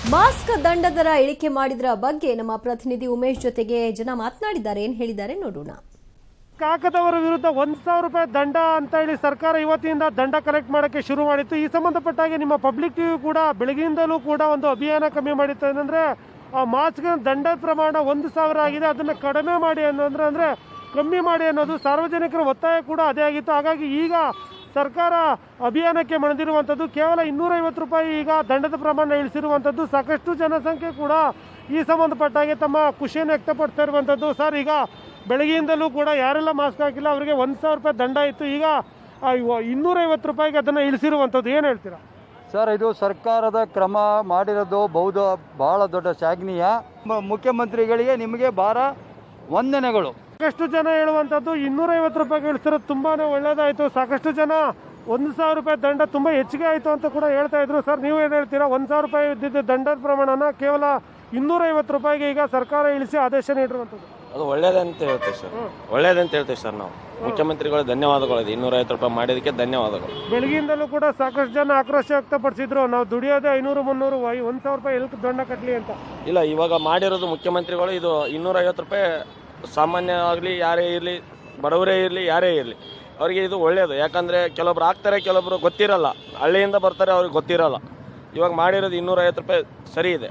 Mask ದಂಡ ದರ ಇಳಿಕೆ ಮಾಡಿದ್ರ ಬಗ್ಗೆ ನಮ್ಮ ಪ್ರತಿನಿಧಿ ಉಮೇಶ್ ಜೊತೆಗೆ ಜನ ಮಾತನಾಡಿದ್ದಾರೆ ಏನ್ ಹೇಳಿದ್ದಾರೆ ನೋಡೋಣ ಕಾಕದವರ ವಿರುದ್ಧ ಒಂದ್ ಸಾವಿರ ರೂಪಾಯಿ ದಂಡ ಅಂತ ಹೇಳಿ ಸರ್ಕಾರ ಇವತ್ತಿನಿಂದ ದಂಡ ಕಲೆಕ್ಟ್ ಮಾಡೋಕ್ಕೆ ಶುರು ಮಾಡಿತ್ತು ಈ ಸಂಬಂಧಪಟ್ಟ ಹಾಗೆ ನಿಮ್ಮ ಪಬ್ಲಿಕ್ ಟಿವಿ ಕೂಡ ಬೆಳಗ್ಗಿಂದಲೂ ಕೂಡ ಒಂದು ಅಭಿಯಾನ ಕಮ್ಮಿ ಮಾಡಿತ್ತು ಏನಂದ್ರೆ ಆ ಮಾಸ್ಕ್ ದಂಡ ಪ್ರಮಾಣ ಒಂದು ಸಾವಿರ ಆಗಿದೆ ಅದನ್ನ ಕಡಿಮೆ ಮಾಡಿ ಅನ್ನೋದ್ರೆ ಅಂದ್ರೆ ಕಮ್ಮಿ ಮಾಡಿ ಅನ್ನೋದು ಸಾರ್ವಜನಿಕರ ಒತ್ತಾಯ ಕೂಡ ಅದೇ ಆಗಿತ್ತು ಹಾಗಾಗಿ ಈಗ ಸರ್ಕಾರ ಅಭಿಯಾನಕ್ಕೆ ಮಣಿದಿರುವಂಥದ್ದು ಕೇವಲ ಇನ್ನೂರೈವತ್ತು ರೂಪಾಯಿ ಈಗ ದಂಡದ ಪ್ರಮಾಣ ಇಳಿಸಿರುವಂಥದ್ದು ಸಾಕಷ್ಟು ಜನಸಂಖ್ಯೆ ಕೂಡ ಈ ಸಂಬಂಧಪಟ್ಟ ಹಾಗೆ ತಮ್ಮ ಖುಷಿಯನ್ನು ವ್ಯಕ್ತಪಡ್ತಾ ಇರುವಂಥದ್ದು ಸರ್ ಈಗ ಬೆಳಗ್ಗೆಯಿಂದಲೂ ಕೂಡ ಯಾರೆಲ್ಲ ಮಾಸ್ಕ್ ಹಾಕಿಲ್ಲ ಅವರಿಗೆ ಒಂದು ಸಾವಿರ ರೂಪಾಯಿ ದಂಡ ಇತ್ತು ಈಗ ಆ, ಇವ- ಇನ್ನೂರೈವತ್ತು ರೂಪಾಯಿಗೆ ಅದನ್ನು ಇಳಿಸಿರುವಂಥದ್ದು ಏನು ಹೇಳ್ತೀರಾ ಸರ್ ಇದು ಸರ್ಕಾರದ ಕ್ರಮ ಮಾಡಿರೋದು ಬಹುದ ಬಹಳ ದೊಡ್ಡ ಶ್ಲಾಘನೀಯ ಮ- ಮುಖ್ಯಮಂತ್ರಿಗಳಿಗೆ ನಿಮಗೆ ಭಾರ ವಂದನೆಗಳು ಸಾಕಷ್ಟು ಜನ ಹೇಳುವಂಥದ್ದು ಇನ್ನೂರೈವತ್ತು ರೂಪಾಯಿಗೆ ಇಳಿಸಿರೋದು ತುಂಬಾನೇ ಒಳ್ಳೇದಾಯಿತು ಸಾಕಷ್ಟು ಜನ ಒಂದು ಸಾವಿರ ರೂಪಾಯಿ ದಂಡ ತುಂಬ ಹೆಚ್ಚಿಗೆ ಆಯಿತು ಅಂತ ಕೂಡ ಹೇಳ್ತಾ ಇದ್ರು ಸರ್ ನೀವು ಏನು ಹೇಳ್ತೀರಾ ಒಂದು ಸಾವಿರ ರೂಪಾಯಿ ಇದ್ದಿದ್ದ ದಂಡದ ಪ್ರಮಾಣನ ಕೇವಲ ಇನ್ನೂರೈವತ್ತು ರೂಪಾಯಿಗೆ ಈಗ ಸರ್ಕಾರ ಇಳಿಸಿ ಆದೇಶ ನೀಡಿರುವಂಥದ್ದು ಅದು ಒಳ್ಳೇದಂತ ಹೇಳ್ತೇವೆ ಸರ್ ಒಳ್ಳೇದಂತ ಹೇಳ್ತೇವೆ ಸರ್ ನಾವು ಮುಖ್ಯಮಂತ್ರಿಗಳು ಧನ್ಯವಾದಗಳು ಇದು ಇನ್ನೂರೈವತ್ತು ರೂಪಾಯಿ ಮಾಡಿದ್ದಕ್ಕೆ ಧನ್ಯವಾದಗಳು ಬೆಳಗ್ಗಿಂದಲೂ ಕೂಡ ಸಾಕಷ್ಟು ಜನ ಆಕ್ರೋಶ ವ್ಯಕ್ತಪಡಿಸಿದ್ರು ನಾವು ದುಡಿಯೋದೇ ಐನೂರು ಮುನ್ನೂರು ಒಂದು ಸಾವಿರ ರೂಪಾಯಿ ಎಲ್ಕ್ ದಂಡ ಕಟ್ಟಲಿ ಅಂತ ಇಲ್ಲ ಇವಾಗ ಮಾಡಿರೋದು ಮುಖ್ಯಮಂತ್ರಿಗಳು ಇದು ಇನ್ನೂರೈವತ್ತು ರೂಪಾಯಿ ಸಾಮಾನ್ಯ ಆಗಲಿ ಯಾರೇ ಇರಲಿ ಬಡವರೇ ಇರಲಿ ಯಾರೇ ಇರಲಿ ಅವರಿಗೆ ಇದು ಒಳ್ಳೆಯದು ಯಾಕಂದರೆ ಕೆಲವೊಬ್ರು ಆಗ್ತಾರೆ ಕೆಲವೊಬ್ರು ಗೊತ್ತಿರಲ್ಲ ಹಳ್ಳಿಯಿಂದ ಬರ್ತಾರೆ ಅವ್ರಿಗೆ ಗೊತ್ತಿರಲ್ಲ ಇವಾಗ ಮಾಡಿರೋದು ಇನ್ನೂರೈವತ್ತು ರೂಪಾಯಿ ಸರಿ ಇದೆ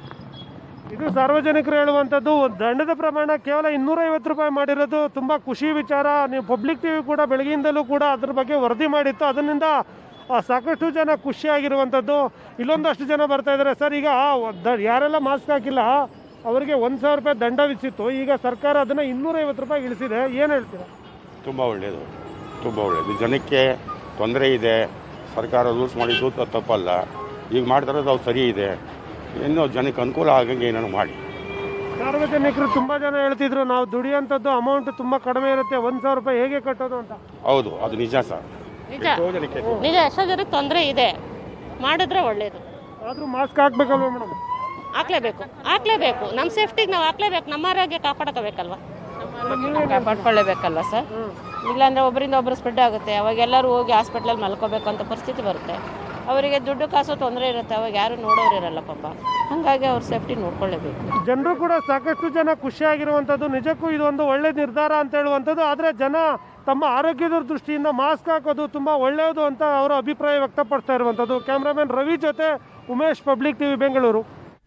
ಇದು ಸಾರ್ವಜನಿಕರು ಹೇಳುವಂಥದ್ದು ದಂಡದ ಪ್ರಮಾಣ ಕೇವಲ ಇನ್ನೂರೈವತ್ತು ರೂಪಾಯಿ ಮಾಡಿರೋದು ತುಂಬ ಖುಷಿ ವಿಚಾರ ನೀವು ಪಬ್ಲಿಕ್ ಟಿವಿ ಕೂಡ ಬೆಳಗ್ಗಿಂದಲೂ ಕೂಡ ಅದ್ರ ಬಗ್ಗೆ ವರದಿ ಮಾಡಿತ್ತು ಅದರಿಂದ ಆ, ಸಾಕಷ್ಟು ಜನ ಖುಷಿಯಾಗಿರುವಂಥದ್ದು ಇಲ್ಲೊಂದಷ್ಟು ಜನ ಬರ್ತಾ ಇದ್ದಾರೆ ಸರ್ ಈಗ ದ- ಯಾರೆಲ್ಲ ಮಾಸ್ಕ್ ಹಾಕಿಲ್ಲ ಅವರಿಗೆ ಒಂದು ಸಾವಿರ ರೂಪಾಯಿ ದಂಡ ವಿಧಿಸಿತ್ತು ಈಗ ಸರ್ಕಾರ ಅದನ್ನು ಇನ್ನೂರೈವತ್ತು ರೂಪಾಯಿ ಇಳಿಸಿದೆ ಏನು ಹೇಳ್ತೀರಾ ತುಂಬ ಒಳ್ಳೆಯದು ತುಂಬ ಒಳ್ಳೆಯದು ಜನಕ್ಕೆ ತೊಂದರೆ ಇದೆ ಸರ್ಕಾರ ರೂಲ್ಸ್ ಮಾಡಿದ್ದು ತ- ತಪ್ಪಲ್ಲ ಈಗ ಮಾಡ್ತಿರೋದು ಅದು ಸರಿ ಇದೆ ಇನ್ನೂ ಜನಕ್ಕೆ ಅನುಕೂಲ ಆಗಂಗೆ ಏನಾದ್ರು ಮಾಡಿ ಸಾರ್ವಜನಿಕರು ತುಂಬ ಜನ ಹೇಳ್ತಿದ್ರು ನಾವು ದುಡಿಯೋಂಥದ್ದು ಅಮೌಂಟ್ ತುಂಬ ಕಡಿಮೆ ಇರುತ್ತೆ ಒಂದು ಸಾವಿರ ರೂಪಾಯಿ ಹೇಗೆ ಕಟ್ಟೋದು ಅಂತ ಹೌದು ಅದು ನಿಜ ಸರ್ ನಿಜ ಎಷ್ಟೋ ಜನಕ್ಕೆ ನಿಜ ಎಷ್ಟೋ ಜನಕ್ಕೆ ತೊಂದರೆ ಇದೆ ಮಾಡಿದ್ರೆ ಒಳ್ಳೇದು ಆದರೂ ಮಾಸ್ಕ್ ಹಾಕ್ಬೇಕಲ್ವ ಮೇಡಮ್ ಹಾಕ್ಲೇಬೇಕು ಹಾಕ್ಲೇಬೇಕು ನಮ್ಮ ಸೇಫ್ಟಿಗೆ ನಾವು ಹಾಕ್ಲೇಬೇಕು ನಮ್ಮ ಆರೋಗ್ಯ ಕಾಪಾಡ್ಕೋಬೇಕಲ್ವಾ ಕಾಪಾಡ್ಕೊಳ್ಳೇಬೇಕಲ್ವ ಸರ್ ಇಲ್ಲಾಂದ್ರೆ ಒಬ್ಬರಿಂದ ಒಬ್ಬರು ಸ್ಪ್ರೆಡ್ ಆಗುತ್ತೆ ಅವಾಗ ಎಲ್ಲರೂ ಹೋಗಿ ಹಾಸ್ಪಿಟ್ಲಲ್ಲಿ ಮಲ್ಕೋಬೇಕು ಅಂತ ಪರಿಸ್ಥಿತಿ ಬರುತ್ತೆ ಅವರಿಗೆ ದುಡ್ಡು ಕಾಸು ತೊಂದರೆ ಇರುತ್ತೆ ಅವಾಗ ಯಾರು ನೋಡೋರು ಇರಲ್ಲ ಪಾಪ ಹಾಗಾಗಿ ಅವ್ರ ಸೇಫ್ಟಿ ನೋಡ್ಕೊಳ್ಳೇಬೇಕು ಜನರು ಕೂಡ ಸಾಕಷ್ಟು ಜನ ಖುಷಿಯಾಗಿರುವಂಥದ್ದು ನಿಜಕ್ಕೂ ಇದೊಂದು ಒಳ್ಳೆ ನಿರ್ಧಾರ ಅಂತ ಹೇಳುವಂಥದ್ದು ಆದರೆ ಜನ ತಮ್ಮ ಆರೋಗ್ಯದ ದೃಷ್ಟಿಯಿಂದ ಮಾಸ್ಕ್ ಹಾಕೋದು ತುಂಬ ಒಳ್ಳೆಯದು ಅಂತ ಅವರ ಅಭಿಪ್ರಾಯ ವ್ಯಕ್ತಪಡ್ತಾ ಇರುವಂಥದ್ದು ಕ್ಯಾಮ್ರಾಮನ್ ರವಿ ಜೊತೆ ಉಮೇಶ್ ಪಬ್ಲಿಕ್ ಟಿವಿ ಬೆಂಗಳೂರು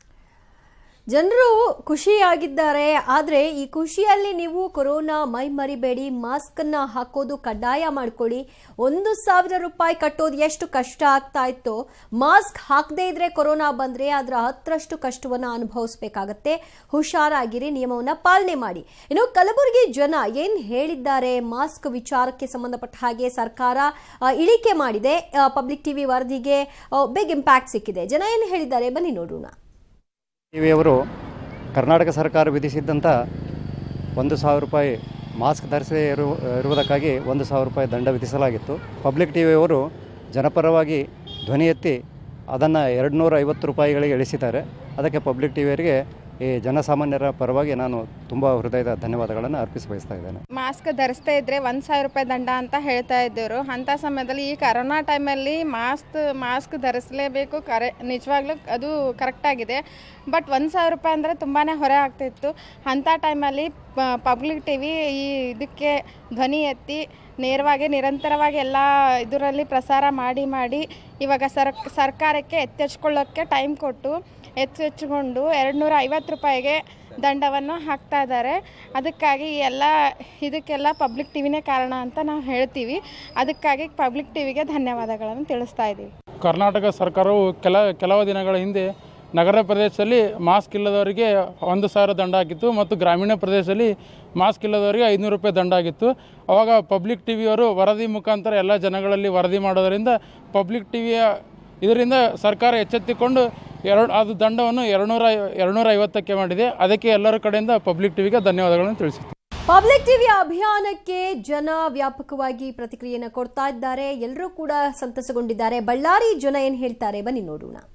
ಜನರು ಖುಷಿಯಾಗಿದ್ದಾರೆ ಆದರೆ ಈ ಖುಷಿಯಲ್ಲಿ ನೀವು ಕೊರೋನಾ ಮೈ ಮರಿಬೇಡಿ ಮಾಸ್ಕ್ ಅನ್ನ ಹಾಕೋದು ಕಡ್ಡಾಯ ಮಾಡ್ಕೊಳ್ಳಿ ಒಂದು ಸಾವಿರ ರೂಪಾಯಿ ಕಟ್ಟೋದು ಎಷ್ಟು ಕಷ್ಟ ಆಗ್ತಾ ಇತ್ತೋ ಮಾಸ್ಕ್ ಹಾಕದೇ ಇದ್ರೆ ಕೊರೋನಾ ಬಂದ್ರೆ ಅದರ ಹತ್ತರಷ್ಟು ಕಷ್ಟವನ್ನ ಅನುಭವಿಸ್ಬೇಕಾಗತ್ತೆ ಹುಷಾರಾಗಿರಿ ನಿಯಮವನ್ನ ಪಾಲನೆ ಮಾಡಿ ಇನ್ನು ಕಲಬುರಗಿ ಜನ ಏನ್ ಹೇಳಿದ್ದಾರೆ ಮಾಸ್ಕ್ ವಿಚಾರಕ್ಕೆ ಸಂಬಂಧಪಟ್ಟ ಹಾಗೆ ಸರ್ಕಾರ ಆ, ಇಳಿಕೆ ಮಾಡಿದೆ ಪಬ್ಲಿಕ್ ಟಿವಿ ವರದಿಗೆ ಬಿಗ್ ಇಂಪ್ಯಾಕ್ಟ್ ಸಿಕ್ಕಿದೆ ಜನ ಏನು ಹೇಳಿದ್ದಾರೆ ಬನ್ನಿ ನೋಡೋಣ ಟಿವಿಯವರು ಕರ್ನಾಟಕ ಸರ್ಕಾರ ವಿಧಿಸಿದ್ದಂಥ ಒಂದು ಸಾವಿರ ರೂಪಾಯಿ ಮಾಸ್ಕ್ ಧರಿಸದೇ ಇರು ಇರುವುದಕ್ಕಾಗಿ ಒಂದು ಸಾವಿರ ರೂಪಾಯಿ ದಂಡ ವಿಧಿಸಲಾಗಿತ್ತು ಪಬ್ಲಿಕ್ ಟಿವಿಯವರು ಜನಪರವಾಗಿ ಧ್ವನಿ ಎತ್ತಿ ಅದನ್ನು ಎರಡು ನೂರ ಐವತ್ತು ರೂಪಾಯಿಗಳಿಗೆ ಇಳಿಸಿದ್ದಾರೆ ಅದಕ್ಕೆ ಪಬ್ಲಿಕ್ ಟಿವಿಯವರಿಗೆ ಈ ಜನಸಾಮಾನ್ಯರ ಪರವಾಗಿ ನಾನು ತುಂಬ ಹೃದಯದ ಧನ್ಯವಾದಗಳನ್ನು ಅರ್ಪಿಸಿ ಬಯಸ್ತಾ ಇದ್ದೇನೆ ಮಾಸ್ಕ್ ಧರಿಸ್ತಾ ಇದ್ರೆ ಒಂದು ಸಾವಿರ ರೂಪಾಯಿ ದಂಡ ಅಂತ ಹೇಳ್ತಾ ಇದ್ದರು ಅಂಥ ಸಮಯದಲ್ಲಿ ಈ ಕರೋನಾ ಟೈಮಲ್ಲಿ ಮಾಸ್ಕ್ ಮಾಸ್ಕ್ ಧರಿಸಲೇಬೇಕು ಕರೆ ನಿಜವಾಗ್ಲೂ ಅದು ಕರೆಕ್ಟಾಗಿದೆ ಬಟ್ ಒಂದು ಸಾವಿರ ರೂಪಾಯಿ ಅಂದರೆ ತುಂಬಾ ಹೊರೆ ಆಗ್ತಿತ್ತು ಅಂಥ ಟೈಮಲ್ಲಿ ಪಬ್ಲಿಕ್ ಟಿ ವಿ ಈ ಇದಕ್ಕೆ ಧ್ವನಿ ಎತ್ತಿ ನೇರವಾಗಿ ನಿರಂತರವಾಗಿ ಎಲ್ಲ ಇದರಲ್ಲಿ ಪ್ರಸಾರ ಮಾಡಿ ಮಾಡಿ ಇವಾಗ ಸರ್ ಸರ್ಕಾರಕ್ಕೆ ಎತ್ತೆಚ್ಕೊಳ್ಳೋಕ್ಕೆ ಟೈಮ್ ಕೊಟ್ಟು ಎತ್ತೆಚ್ಕೊಂಡು ಎರಡು ನೂರ ಐವತ್ತು ರೂಪಾಯಿಗೆ ದಂಡವನ್ನು ಹಾಕ್ತಾ ಇದ್ದಾರೆ ಅದಕ್ಕಾಗಿ ಎಲ್ಲ ಇದಕ್ಕೆಲ್ಲ ಪಬ್ಲಿಕ್ ಟಿವಿನೇ ಕಾರಣ ಅಂತ ನಾವು ಹೇಳ್ತೀವಿ ಅದಕ್ಕಾಗಿ ಪಬ್ಲಿಕ್ ಟಿವಿಗೆ ಧನ್ಯವಾದಗಳನ್ನು ತಿಳಿಸ್ತಾ ಇದ್ದೀವಿ ಕರ್ನಾಟಕ ಸರ್ಕಾರವು ಕೆಲ ಕೆಲವು ದಿನಗಳ ಹಿಂದೆ ನಗರ ಪ್ರದೇಶದಲ್ಲಿ ಮಾಸ್ಕ್ ಇಲ್ಲದವರಿಗೆ ಒಂದು ಸಾವಿರ ದಂಡ ಆಗಿತ್ತು ಮತ್ತು ಗ್ರಾಮೀಣ ಪ್ರದೇಶದಲ್ಲಿ ಮಾಸ್ಕ್ ಇಲ್ಲದವರಿಗೆ ಐದುನೂರು ರೂಪಾಯಿ ದಂಡ ಆಗಿತ್ತು ಅವಾಗ ಪಬ್ಲಿಕ್ ಟಿ ವಿಯವರು ವರದಿ ಮುಖಾಂತರ ಎಲ್ಲ ಜನಗಳಲ್ಲಿ ವರದಿ ಮಾಡೋದರಿಂದ ಪಬ್ಲಿಕ್ ಟಿ ವಿಯ ಇದರಿಂದ ಸರ್ಕಾರ ಎಚ್ಚೆತ್ತುಕೊಂಡು ಎರಡು ಅದು ದಂಡವನ್ನು ಎರಡುನೂರ ಎರಡುನೂರ ಐವತ್ತಕ್ಕೆ ಮಾಡಿದೆ ಅದಕ್ಕೆ ಎಲ್ಲರ ಕಡೆಯಿಂದ ಪಬ್ಲಿಕ್ ಟಿವಿಗೆ ಧನ್ಯವಾದಗಳನ್ನು ತಿಳಿಸುತ್ತೆ ಪಬ್ಲಿಕ್ ಟಿವಿಯ ಅಭಿಯಾನಕ್ಕೆ ಜನ ವ್ಯಾಪಕವಾಗಿ ಪ್ರತಿಕ್ರಿಯೆಯನ್ನು ಕೊಡ್ತಾ ಇದ್ದಾರೆ ಎಲ್ಲರೂ ಕೂಡ ಸಂತಸಗೊಂಡಿದ್ದಾರೆ ಬಳ್ಳಾರಿ ಜನ ಏನ್ ಹೇಳ್ತಾರೆ ಬನ್ನಿ ನೋಡೋಣ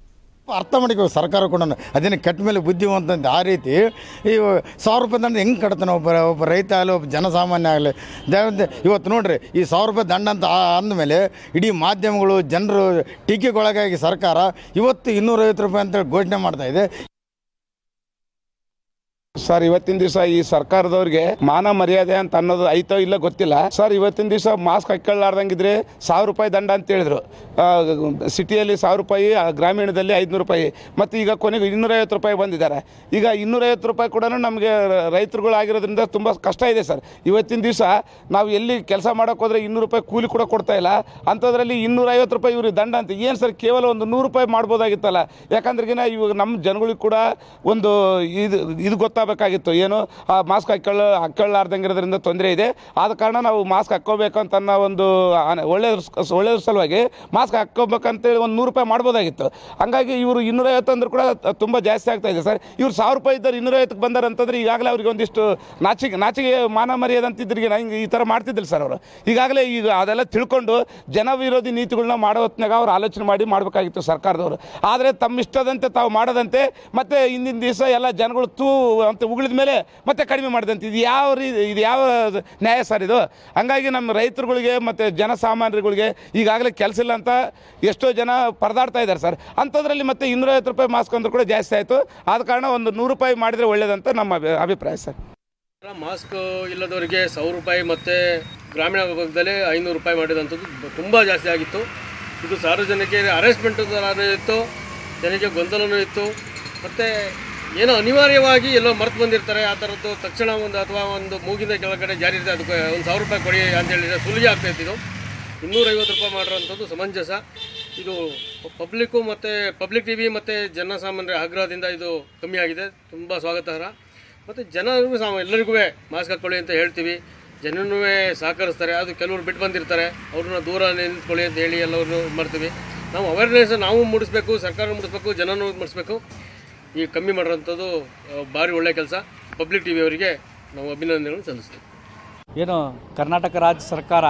ಅರ್ಥ ಮಾಡಿಕೋ ಸರ್ಕಾರ ಕೂಡ ಅದನ್ನು ಕೆಟ್ಟ ಮೇಲೆ ಬುದ್ಧಿವಂತ ಅಂತ ಆ ರೀತಿ ಈ ಸಾವಿರ ರೂಪಾಯಿ ದಂಡ ಹೆಂಗೆ ಕಟ್ತಾನೆ ಒಬ್ಬ ಒಬ್ಬ ರೈತ ಆಗಲಿ ಒಬ್ಬ ಜನಸಾಮಾನ್ಯ ಆಗಲಿ ದಯವಿಟ್ಟು ಇವತ್ತು ನೋಡ್ರಿ ಈ ಸಾವಿರ ರೂಪಾಯಿ ದಂಡ ಅಂತ ಆ- ಅಂದಮೇಲೆ ಇಡೀ ಮಾಧ್ಯಮಗಳು ಜನರು ಟೀಕೆಗೊಳಗಾಗಿ ಸರ್ಕಾರ ಇವತ್ತು ಇನ್ನೂರೈವತ್ತು ರೂಪಾಯಿ ಅಂತೇಳಿ ಘೋಷಣೆ ಮಾಡ್ತಾ ಇದೆ ಸರ್ ಇವತ್ತಿನ ದಿವಸ ಈ ಸರ್ಕಾರದವ್ರಿಗೆ ಮಾನ ಮರ್ಯಾದೆ ಅಂತ ಅನ್ನೋದು ಐತೋ ಇಲ್ಲ ಗೊತ್ತಿಲ್ಲ ಸರ್ ಇವತ್ತಿನ ದಿವಸ ಮಾಸ್ಕ್ ಹಾಕೊಳ್ಳಾರ್ದಂಗಿದ್ರೆ ಸಾವಿರ ರೂಪಾಯಿ ದಂಡ ಅಂತ ಹೇಳಿದ್ರು ಆ, ಸಿಟಿಯಲ್ಲಿ ಸಾವಿರ ರೂಪಾಯಿ ಆ, ಗ್ರಾಮೀಣದಲ್ಲಿ ಐದುನೂರು ರೂಪಾಯಿ ಮತ್ತು ಈಗ ಕೊನೆಗೆ ಇನ್ನೂರೈವತ್ತು ರೂಪಾಯಿ ಬಂದಿದ್ದಾರೆ ಈಗ ಇನ್ನೂರೈವತ್ತು ರೂಪಾಯಿ ಕೂಡ ನಮಗೆ ರೈತರುಗಳಾಗಿರೋದ್ರಿಂದ ತುಂಬ ಕಷ್ಟ ಇದೆ ಸರ್ ಇವತ್ತಿನ ದಿವಸ ನಾವು ಎಲ್ಲಿ ಕೆಲಸ ಮಾಡೋಕೆ ಹೋದ್ರೆ ಇನ್ನೂರು ರೂಪಾಯಿ ಕೂಲಿ ಕೂಡ ಕೊಡ್ತಾ ಇಲ್ಲ ಅಂಥದ್ರಲ್ಲಿ ಇನ್ನೂರೈವತ್ತು ರೂಪಾಯಿ ಇವ್ರಿಗೆ ದಂಡ ಅಂತ ಏನು ಸರ್ ಕೇವಲ ಒಂದು ನೂರು ರೂಪಾಯಿ ಮಾಡ್ಬೋದಾಗಿತ್ತಲ್ಲ ಯಾಕಂದ್ರೆಗಿನ ಇವಾಗ ನಮ್ಮ ಜನಗಳಿಗೆ ಕೂಡ ಒಂದು ಇದು ಇದು ಗೊತ್ತಾಗಬೇಕಾಗಿತ್ತು ಏನು ಆ ಮಾಸ್ಕ್ ಹಾಕೊಳ್ಳೋ ಹಾಕೊಳ್ಳಾರ್ದಂಗಿರೋದ್ರಿಂದ ತೊಂದರೆ ಇದೆ ಆದ ಕಾರಣ ನಾವು ಮಾಸ್ಕ್ ಹಾಕ್ಕೋಬೇಕು ಅಂತ ಅನ್ನೋ ಒಂದು ಆನೆ- ಒಳ್ಳೆ ಒಳ್ಳೆ ಸಲುವಾಗಿ ಮಾಸ್ಕ್ ಹಾಕ್ಕೋಬೇಕಂತೇಳಿ ಒಂದು ನೂರು ರೂಪಾಯಿ ಮಾಡ್ಬೋದಾಗಿತ್ತು ಹಂಗಾಗಿ ಇವರು ಇನ್ನೂರೈವತ್ತು ಅಂದ್ರೆ ಕೂಡ ತುಂಬ ಜಾಸ್ತಿ ಆಗ್ತಾ ಇದೆ ಸರ್ ಇವ್ರು ಸಾವಿರ ರೂಪಾಯಿ ಇದ್ದಾರೆ ಇನ್ನೂರೈವತ್ತಕ್ಕೆ ಬಂದಾರೆ ಅಂತಂದ್ರೆ ಈಗಾಗಲೇ ಅವ್ರಿಗೆ ಒಂದಿಷ್ಟು ನಾಚಿಕೆ ನಾಚಿಕೆ ಮಾನ ಮರ್ಯಾದೆ ಅಂತಿದ್ರಿಗೆ ಹಿಂಗೆ ಈ ಥರ ಮಾಡ್ತಿದ್ದಿಲ್ಲ ಸರ್ ಅವರು ಈಗಾಗಲೇ ಈಗ ಅದೆಲ್ಲ ತಿಳ್ಕೊಂಡು ಜನ ವಿರೋಧಿ ನೀತಿಗಳನ್ನ ಮಾಡೋ ಹೊತ್ನಾಗ ಅವ್ರು ಆಲೋಚನೆ ಮಾಡಿ ಮಾಡಬೇಕಾಗಿತ್ತು ಸರ್ಕಾರದವರು ಆದರೆ ತಮ್ಮ ಇಷ್ಟದಂತೆ ತಾವು ಮಾಡದಂತೆ ಮತ್ತೆ ಹಿಂದಿನ ದಿವಸ ಎಲ್ಲ ಜನಗಳು ತೂ ಅಂತ ಉಗುಳಿದ ಮೇಲೆ ಮತ್ತೆ ಕಡಿಮೆ ಮಾಡಿದಂತೆ ಇದು ಯಾವ ರೀ ಇದು ಯಾವ ನ್ಯಾಯ ಸರ್ ಇದು ಹಂಗಾಗಿ ನಮ್ಮ ರೈತರುಗಳಿಗೆ ಮತ್ತು ಜನಸಾಮಾನ್ಯರುಗಳಿಗೆ ಈಗಾಗಲೇ ಕೆಲಸ ಇಲ್ಲ ಅಂತ ಎಷ್ಟೋ ಜನ ಪರದಾಡ್ತಾ ಇದ್ದಾರೆ ಸರ್ ಅಂಥದ್ರಲ್ಲಿ ಮತ್ತೆ ಇನ್ನೂರೈವತ್ತು ರೂಪಾಯಿ ಮಾಸ್ಕ್ ಅಂದ್ರೆ ಕೂಡ ಜಾಸ್ತಿ ಆಯಿತು ಆದ ಕಾರಣ ಒಂದು ನೂರು ರೂಪಾಯಿ ಮಾಡಿದರೆ ಒಳ್ಳೇದಂತ ನಮ್ಮ ಅಭಿ- ಅಭಿಪ್ರಾಯ ಸರ್ ಮಾಸ್ಕ್ ಇಲ್ಲದವರಿಗೆ ಸಾವಿರ ರೂಪಾಯಿ ಮತ್ತು ಗ್ರಾಮೀಣ ಭಾಗದಲ್ಲಿ ಐನೂರು ರೂಪಾಯಿ ಮಾಡಿದಂಥದ್ದು ತುಂಬ ಜಾಸ್ತಿ ಆಗಿತ್ತು ಇದು ಸಾರ್ವಜನಿಕರಿಗೆ ಅರೆಸ್ಟ್ಮೆಂಟ್ ಥರನೂ ಇತ್ತು ಜನಕ್ಕೆ ಗೊಂದಲನೂ ಇತ್ತು ಮತ್ತು ಏನೋ ಅನಿವಾರ್ಯವಾಗಿ ಎಲ್ಲೋ ಮರ್ತು ಬಂದಿರ್ತಾರೆ ಆ ಥರದ್ದು ತಕ್ಷಣ ಒಂದು ಅಥವಾ ಒಂದು ಮೂಗಿನ ಕೆಳಗಡೆ ಜಾರಿ ಇರುತ್ತೆ ಅದಕ್ಕೆ ಒಂದು ಸಾವಿರ ರೂಪಾಯಿ ಕೊಡಿ ಅಂತ ಹೇಳಿದ್ರೆ ಸುಲಿಗೆ ಆಗ್ತಾಯಿತ್ತು ಇದು ಇನ್ನೂರೈವತ್ತು ರೂಪಾಯಿ ಮಾಡಿರೋಂಥದ್ದು ಸಮಂಜಸ ಇದು ಪಬ್ಲಿಕ್ಕು ಮತ್ತು ಪಬ್ಲಿಕ್ ಟಿ ವಿ ಮತ್ತು ಜನಸಾಮಾನ್ಯರ ಆಗ್ರಹದಿಂದ ಇದು ಕಮ್ಮಿ ಆಗಿದೆ ತುಂಬ ಸ್ವಾಗತಾರ್ಹ ಮತ್ತು ಜನರಿಗೂ ಸಹ ಎಲ್ಲರಿಗೂ ಮಾಸ್ಕ್ ಹಾಕ್ಕೊಳ್ಳಿ ಅಂತ ಹೇಳ್ತೀವಿ ಜನನೂ ಸಹಕರಿಸ್ತಾರೆ ಅದು ಕೆಲವರು ಬಿಟ್ಟು ಬಂದಿರ್ತಾರೆ ಅವ್ರನ್ನ ದೂರ ನಿಂತ್ಕೊಳ್ಳಿ ಅಂತ ಹೇಳಿ ಎಲ್ಲರನ್ನೂ ಇದು ಮಾಡ್ತೀವಿ ನಾವು ಅವೇರ್ನೆಸ್ ನಾವು ಮೂಡಿಸ್ಬೇಕು ಸರ್ಕಾರ ಮೂಡಿಸ್ಬೇಕು ಜನನೂ ಮೂಡಿಸ್ಬೇಕು ಈ ಕಮ್ಮಿ ಮಾಡಿರೋಂಥದ್ದು ಆ, ಭಾರಿ ಒಳ್ಳೆಯ ಕೆಲಸ ಪಬ್ಲಿಕ್ ಟಿ ವಿ ಅವರಿಗೆ ನಾವು ಅಭಿನಂದನೆಗಳನ್ನು ಸಲ್ಲಿಸ್ತೀವಿ ಏನು ಕರ್ನಾಟಕ ರಾಜ್ಯ ಸರ್ಕಾರ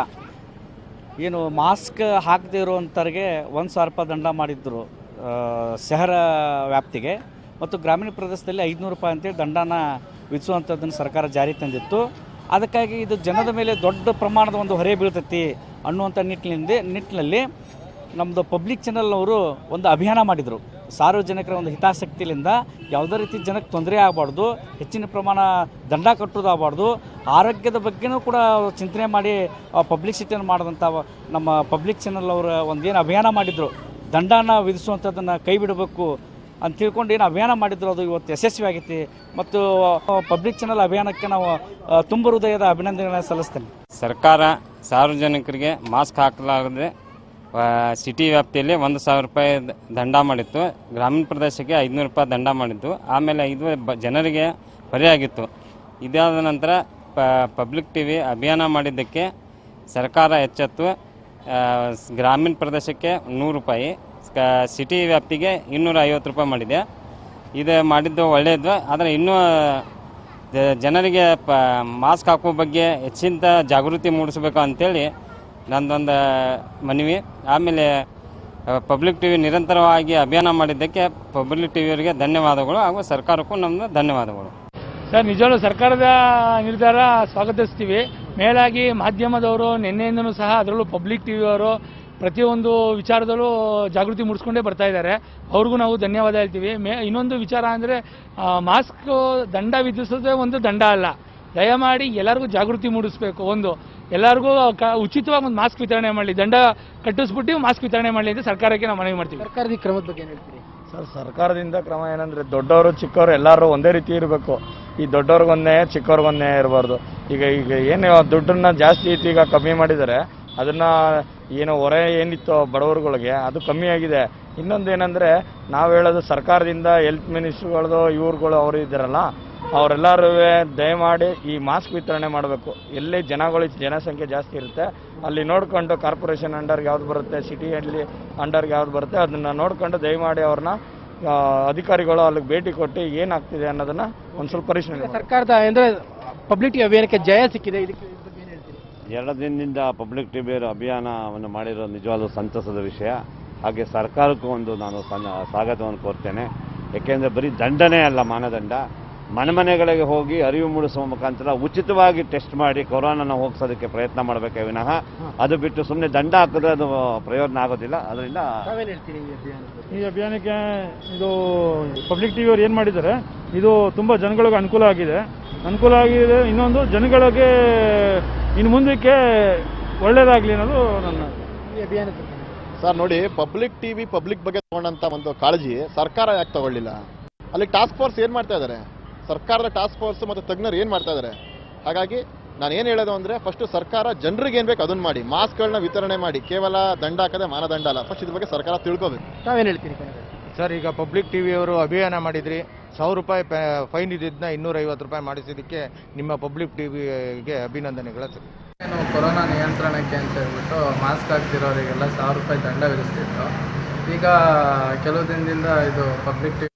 ಏನು ಮಾಸ್ಕ್ ಹಾಕದೇ ಇರುವಂಥವ್ರಿಗೆ ಒಂದು ಸಾವಿರ ರೂಪಾಯಿ ದಂಡ ಮಾಡಿದ್ರು ಆ, ಶಹರ ವ್ಯಾಪ್ತಿಗೆ ಮತ್ತು ಗ್ರಾಮೀಣ ಪ್ರದೇಶದಲ್ಲಿ ಐದುನೂರು ರೂಪಾಯಿ ಅಂತೇಳಿ ದಂಡನ ವಿಧಿಸುವಂಥದ್ದನ್ನು ಸರ್ಕಾರ ಜಾರಿ ತಂದಿತ್ತು ಅದಕ್ಕಾಗಿ ಇದು ಜನದ ಮೇಲೆ ದೊಡ್ಡ ಪ್ರಮಾಣದ ಒಂದು ಹೊರೆ ಬೀಳ್ತೈತಿ ಅನ್ನುವಂಥ ನಿಟ್ಟಿನಿಂದ ನಿಟ್ಟಿನಲ್ಲಿ ನಮ್ಮದು ಪಬ್ಲಿಕ್ ಚಾನಲ್ ಅವರು ಒಂದು ಅಭಿಯಾನ ಮಾಡಿದರು ಸಾರ್ವಜನಿಕರ ಒಂದು ಹಿತಾಸಕ್ತಿಯಿಂದ ಯಾವುದೇ ರೀತಿ ಜನಕ್ಕೆ ತೊಂದರೆ ಆಗಬಾರ್ದು ಹೆಚ್ಚಿನ ಪ್ರಮಾಣ ದಂಡ ಕಟ್ಟೋದಾಗಬಾರ್ದು ಆರೋಗ್ಯದ ಬಗ್ಗೆನೂ ಕೂಡ ಅವ್ರು ಚಿಂತನೆ ಮಾಡಿ ಪಬ್ಲಿಸಿಟಿಯನ್ನು ಮಾಡಿದಂಥ ನಮ್ಮ ಪಬ್ಲಿಕ್ ಚಾನಲ್ ಅವರ ಒಂದೇನು ಅಭಿಯಾನ ಮಾಡಿದರು ದಂಡನ ವಿಧಿಸುವಂಥದ್ದನ್ನು ಕೈ ಬಿಡಬೇಕು ಅಂತ ತಿಳ್ಕೊಂಡು ಏನು ಅಭಿಯಾನ ಮಾಡಿದ್ರು ಅದು ಇವತ್ತು ಯಶಸ್ವಿ ಆಗೈತಿ ಮತ್ತು ಪಬ್ಲಿಕ್ ಚಾನಲ್ ಅಭಿಯಾನಕ್ಕೆ ನಾವು ಆ, ತುಂಬ ಹೃದಯದ ಅಭಿನಂದನೆಗಳನ್ನು ಸಲ್ಲಿಸ್ತೇನೆ ಸರ್ಕಾರ ಸಾರ್ವಜನಿಕರಿಗೆ ಮಾಸ್ಕ್ ಹಾಕಲಾಗದೆ ಆ, ಸಿಟಿ ವ್ಯಾಪ್ತಿಯಲ್ಲಿ ಒಂದು ಸಾವಿರ ರೂಪಾಯಿ ದ- ದಂಡ ಮಾಡಿತ್ತು ಗ್ರಾಮೀಣ ಪ್ರದೇಶಕ್ಕೆ ಐದುನೂರು ರೂಪಾಯಿ ದಂಡ ಮಾಡಿತ್ತು ಆಮೇಲೆ ಇದು ಬ ಜನರಿಗೆ ಹೊರೆಯಾಗಿತ್ತು ಇದಾದ ನಂತರ ಪ ಪಬ್ಲಿಕ್ ಟಿ ವಿ ಅಭಿಯಾನ ಮಾಡಿದ್ದಕ್ಕೆ ಸರ್ಕಾರ ಎಚ್ಚೆತ್ತು ಆ, ಸ್- ಗ್ರಾಮೀಣ ಪ್ರದೇಶಕ್ಕೆ ನೂರು ರೂಪಾಯಿ ಕ- ಸಿಟಿ ವ್ಯಾಪ್ತಿಗೆ ಇನ್ನೂರ ಐವತ್ತು ರೂಪಾಯಿ ಮಾಡಿದೆ ಇದು ಮಾಡಿದ್ದು ಒಳ್ಳೆಯದು ಆದರೆ ಇನ್ನೂ ಜ- ಜನರಿಗೆ ಪ ಮಾಸ್ಕ್ ಹಾಕೋ ಬಗ್ಗೆ ಹೆಚ್ಚಿನ ಜಾಗೃತಿ ಮೂಡಿಸಬೇಕು ಅಂತೇಳಿ ನಂದೊಂದು ಮನವಿ ಆಮೇಲೆ ಪಬ್ಲಿಕ್ ಟಿ ವಿ ನಿರಂತರವಾಗಿ ಅಭಿಯಾನ ಮಾಡಿದ್ದಕ್ಕೆ ಪಬ್ಲಿಕ್ ಟಿ ವಿಯವರಿಗೆ ಧನ್ಯವಾದಗಳು ಹಾಗೂ ಸರ್ಕಾರಕ್ಕೂ ನಮ್ಮದು ಧನ್ಯವಾದಗಳು ಸರ್ ನಿಜವಾಗ್ಲೂ ಸರ್ಕಾರದ ನಿರ್ಧಾರ ಸ್ವಾಗತಿಸ್ತೀವಿ ಮೇಲಾಗಿ ಮಾಧ್ಯಮದವರು ನಿನ್ನೆಯಿಂದನೂ ಸಹ ಅದರಲ್ಲೂ ಪಬ್ಲಿಕ್ ಟಿ ವಿಯವರು ಪ್ರತಿಯೊಂದು ವಿಚಾರದಲ್ಲೂ ಜಾಗೃತಿ ಮೂಡಿಸ್ಕೊಂಡೇ ಬರ್ತಾ ಇದ್ದಾರೆ ಅವ್ರಿಗೂ ನಾವು ಧನ್ಯವಾದ ಹೇಳ್ತೀವಿ ಮೇ ಇನ್ನೊಂದು ವಿಚಾರ ಅಂದರೆ ಮಾಸ್ಕ್ ದಂಡ ವಿಧಿಸೋದೇ ಒಂದು ದಂಡ ಅಲ್ಲ ದಯಮಾಡಿ ಎಲ್ಲರಿಗೂ ಜಾಗೃತಿ ಮೂಡಿಸ್ಬೇಕು ಒಂದು ಎಲ್ಲರಿಗೂ ಕ ಉಚಿತವಾಗಿ ಒಂದು ಮಾಸ್ಕ್ ವಿತರಣೆ ಮಾಡಲಿ ದಂಡ ಕಟ್ಟಿಸ್ಬಿಟ್ಟು ಮಾಸ್ಕ್ ವಿತರಣೆ ಮಾಡಲಿ ಅಂತ ಸರ್ಕಾರಕ್ಕೆ ನಾವು ಮನವಿ ಮಾಡ್ತೀವಿ ಸರ್ಕಾರದ ಕ್ರಮದ ಬಗ್ಗೆ ಏನು ಹೇಳ್ತೀರಿ ಸರ್ ಸರ್ಕಾರದಿಂದ ಕ್ರಮ ಏನಂದ್ರೆ ದೊಡ್ಡವರು ಚಿಕ್ಕವರು ಎಲ್ಲರೂ ಒಂದೇ ರೀತಿ ಇರಬೇಕು ಈ ದೊಡ್ಡವ್ರಿಗೊಂದೇ ಚಿಕ್ಕವ್ರಿಗೊಂದೇ ಇರಬಾರ್ದು ಈಗ ಈಗ ಏನು ದುಡ್ಡನ್ನ ಜಾಸ್ತಿ ಇತ್ತು ಈಗ ಕಮ್ಮಿ ಮಾಡಿದ್ದಾರೆ ಅದನ್ನ ಏನು ಹೊರೆ ಏನಿತ್ತು ಬಡವರುಗಳಿಗೆ ಅದು ಕಮ್ಮಿ ಆಗಿದೆ ಇನ್ನೊಂದು ಏನಂದ್ರೆ ನಾವು ಹೇಳೋದು ಸರ್ಕಾರದಿಂದ ಹೆಲ್ತ್ ಮಿನಿಸ್ಟ್ರುಗಳದು ಇವ್ರುಗಳು ಅವರು ಇದ್ದಾರಲ್ಲ ಅವರೆಲ್ಲರೂ ದಯಮಾಡಿ ಈ ಮಾಸ್ಕ್ ವಿತರಣೆ ಮಾಡಬೇಕು ಎಲ್ಲಿ ಜನಗಳು ಜನಸಂಖ್ಯೆ ಜಾಸ್ತಿ ಇರುತ್ತೆ ಅಲ್ಲಿ ನೋಡ್ಕೊಂಡು ಕಾರ್ಪೊರೇಷನ್ ಅಂಡರ್ಗೆ ಯಾವ್ದು ಬರುತ್ತೆ ಸಿಟಿಯಲ್ಲಿ ಅಂಡರ್ಗೆ ಯಾವ್ದು ಬರುತ್ತೆ ಅದನ್ನ ನೋಡ್ಕೊಂಡು ದಯಮಾಡಿ ಅವ್ರನ್ನ ಆ, ಅಧಿಕಾರಿಗಳು ಅಲ್ಲಿಗೆ ಭೇಟಿ ಕೊಟ್ಟು ಏನಾಗ್ತಿದೆ ಅನ್ನೋದನ್ನ ಒಂದು ಸ್ವಲ್ಪ ಪರಿಶೀಲನೆ ಮಾಡಿ. ಸರ್ಕಾರದ ಅಂದ್ರೆ ಪಬ್ಲಿಕ್ ಅಭಿಯಾನಕ್ಕೆ ಜಯ ಸಿಕ್ಕಿದೆ ಇದಕ್ಕೆ ಇದ್ರ ಬಗ್ಗೆ ಏನ್ ಹೇಳ್ತೀರಿ ಎರಡು ದಿನದಿಂದ ಪಬ್ಲಿಕ್ ಟಿವಿಯವರು ಅಭಿಯಾನವನ್ನು ಮಾಡಿರೋ ನಿಜವಾದ ಸಂತಸದ ವಿಷಯ ಹಾಗೆ ಸರ್ಕಾರಕ್ಕೂ ಒಂದು ನಾನು ಸಣ್ಣ ಸ್ವಾಗತವನ್ನು ಕೋರ್ತೇನೆ ಏಕೆಂದರೆ ಬರೀ ದಂಡನೇ ಅಲ್ಲ ಮಾನದಂಡ ಮನೆ ಮನೆಗಳಿಗೆ ಹೋಗಿ ಅರಿವು ಮೂಡಿಸುವ ಮುಖಾಂತರ ಉಚಿತವಾಗಿ ಟೆಸ್ಟ್ ಮಾಡಿ ಕೊರೋನಾನ ಹೋಗ್ಸೋದಕ್ಕೆ ಪ್ರಯತ್ನ ಮಾಡಬೇಕೇ ವಿನಃ ಅದು ಬಿಟ್ಟು ಸುಮ್ಮನೆ ದಂಡ ಹಾಕಿದ್ರೆ ಅದು ಪ್ರಯೋಜನ ಆಗೋದಿಲ್ಲ ಅದರಿಂದ ಈ ಅಭಿಯಾನಕ್ಕೆ ಇದು ಪಬ್ಲಿಕ್ ಟಿವಿ ಅವ್ರು ಏನು ಮಾಡಿದ್ದಾರೆ ಇದು ತುಂಬ ಜನಗಳಿಗೆ ಅನುಕೂಲ ಆಗಿದೆ ಅನುಕೂಲ ಆಗಿದೆ ಇನ್ನೊಂದು ಜನಗಳಿಗೆ ಇನ್ನು ಮುಂದಕ್ಕೆ ಒಳ್ಳೇದಾಗಲಿ ಅನ್ನೋದು ನನ್ನ ಸರ್ ನೋಡಿ ಪಬ್ಲಿಕ್ ಟಿವಿ ಪಬ್ಲಿಕ್ ಬಗ್ಗೆ ತಗೊಂಡಂತ ಒಂದು ಕಾಳಜಿ ಸರ್ಕಾರ ಯಾಕೆ ತಗೊಳ್ಳಿಲ್ಲ ಅಲ್ಲಿ ಟಾಸ್ಕ್ ಫೋರ್ಸ್ ಏನ್ ಮಾಡ್ತಾ ಇದ್ದಾರೆ ಸರ್ಕಾರದ ಟಾಸ್ಕ್ ಫೋರ್ಸ್ ಮತ್ತು ತಜ್ಞರು ಏನ್ ಮಾಡ್ತಾ ಇದ್ದಾರೆ ಹಾಗಾಗಿ ನಾನು ಏನು ಹೇಳೋದು ಅಂದ್ರೆ ಫಸ್ಟ್ ಸರ್ಕಾರ ಜನರಿಗೆ ಏನ್ ಬೇಕು ಅದನ್ನ ಮಾಡಿ ಮಾಸ್ಕ್ಗಳನ್ನ ವಿತರಣೆ ಮಾಡಿ ಕೇವಲ ದಂಡ ಹಾಕದೆ ಮಾನದಂಡ ಅಲ್ಲ ಫಸ್ಟ್ ಇದ್ರ ಬಗ್ಗೆ ಸರ್ಕಾರ ತಿಳ್ಕೋಬೇಕು ತಾವೇನು ಹೇಳ್ತೀರಿ ಸರ್ ಈಗ ಪಬ್ಲಿಕ್ ಟಿವಿ ಅವರು ಅಭಿಯಾನ ಮಾಡಿದ್ರಿ ಸಾವಿರ ರೂಪಾಯಿ ಫೈನ್ ಇದ್ದಿದ್ದನ್ನ ಇನ್ನೂರೈವತ್ತು ರೂಪಾಯಿ ಮಾಡಿಸಿದ್ದಕ್ಕೆ ನಿಮ್ಮ ಪಬ್ಲಿಕ್ ಟಿವಿಗೆ ಅಭಿನಂದನೆಗಳು ಸರ್ ಏನು ಕೊರೋನಾ ನಿಯಂತ್ರಣಕ್ಕೆ ಅಂತ ಹೇಳ್ಬಿಟ್ಟು ಮಾಸ್ಕ್ ಹಾಕ್ತಿರೋರಿಗೆಲ್ಲ ಸಾವಿರ ರೂಪಾಯಿ ದಂಡ ವಿಧಿಸ್ತಿತ್ತು ಈಗ ಕೆಲವು ದಿನದಿಂದ ಇದು ಪಬ್ಲಿಕ್